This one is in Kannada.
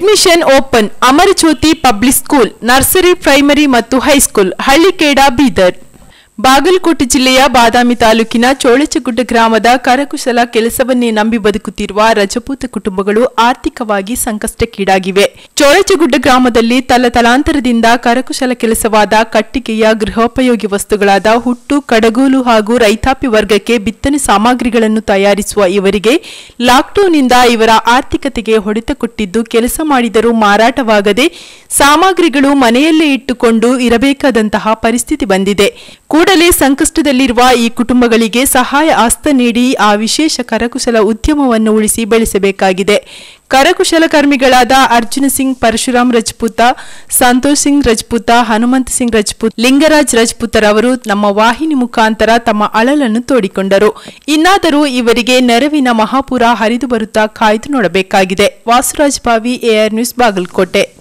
admission open Amarajyothi public school nursery primary ಮತ್ತು ಹೈಸ್ಕೂಲ್ ಹಳ್ಳಿಕೇಡ ಬೀದರ್ ಬಾಗಲಕೋಟೆ ಜಿಲ್ಲೆಯ ಬಾದಾಮಿ ತಾಲೂಕಿನ ಚೋಳಚಗುಡ್ಡ ಗ್ರಾಮದ ಕರಕುಶಲ ಕೆಲಸವನ್ನೇ ನಂಬಿ ಬದುಕುತ್ತಿರುವ ರಜಪೂತ ಕುಟುಂಬಗಳು ಆರ್ಥಿಕವಾಗಿ ಸಂಕಷ್ಟಕ್ಕೀಡಾಗಿವೆ ಚೋಳಚಗುಡ್ಡ ಗ್ರಾಮದಲ್ಲಿ ತಲತಲಾಂತರದಿಂದ ಕರಕುಶಲ ಕೆಲಸವಾದ ಕಟ್ಟಿಗೆಯ ಗೃಹೋಪಯೋಗಿ ವಸ್ತುಗಳಾದ ಹುಟ್ಟು ಕಡಗೋಲು ಹಾಗೂ ರೈತಾಪಿ ವರ್ಗಕ್ಕೆ ಬಿತ್ತನೆ ಸಾಮಗ್ರಿಗಳನ್ನು ತಯಾರಿಸುವ ಇವರಿಗೆ ಲಾಕ್ಡೌನ್ನಿಂದ ಇವರ ಆರ್ಥಿಕತೆಗೆ ಹೊಡೆತ ಕೊಟ್ಟಿದ್ದು ಕೆಲಸ ಮಾಡಿದರೂ ಮಾರಾಟವಾಗದೆ ಸಾಮಗ್ರಿಗಳು ಮನೆಯಲ್ಲೇ ಇಟ್ಟುಕೊಂಡು ಇರಬೇಕಾದಂತಹ ಪರಿಸ್ಥಿತಿ ಬಂದಿದೆ ಕೂಡಲೇ ಸಂಕಷ್ಟದಲ್ಲಿರುವ ಈ ಕುಟುಂಬಗಳಿಗೆ ಸಹಾಯ ಹಸ್ತ ನೀಡಿ ಆ ವಿಶೇಷ ಕರಕುಶಲ ಉದ್ಯಮವನ್ನು ಉಳಿಸಿ ಬೆಳೆಸಬೇಕಾಗಿದೆ ಕರಕುಶಲಕರ್ಮಿಗಳಾದ ಅರ್ಜುನ ಸಿಂಗ್ ಪರಶುರಾಮ್ ರಜಪೂತ ಸಂತೋಷ್ ಸಿಂಗ್ ರಜಪೂತ ಹನುಮಂತ ಸಿಂಗ್ ರಜಪೂತ್ ಲಿಂಗರಾಜ್ ರಜಪೂತರವರು ನಮ್ಮ ವಾಹಿನಿ ಮುಖಾಂತರ ತಮ್ಮ ಅಳಲನ್ನು ತೋಡಿಕೊಂಡರು ಇನ್ನಾದರೂ ಇವರಿಗೆ ನೆರವಿನ ಮಹಾಪುರ ಹರಿದು ಬರುತ್ತಾ ಕಾಯ್ದು ನೋಡಬೇಕಾಗಿದೆ ವಾಸುರಾಜ್ ಬಾವಿ ಎಆರ್ ನ್ಯೂಸ್ ಬಾಗಲಕೋಟೆ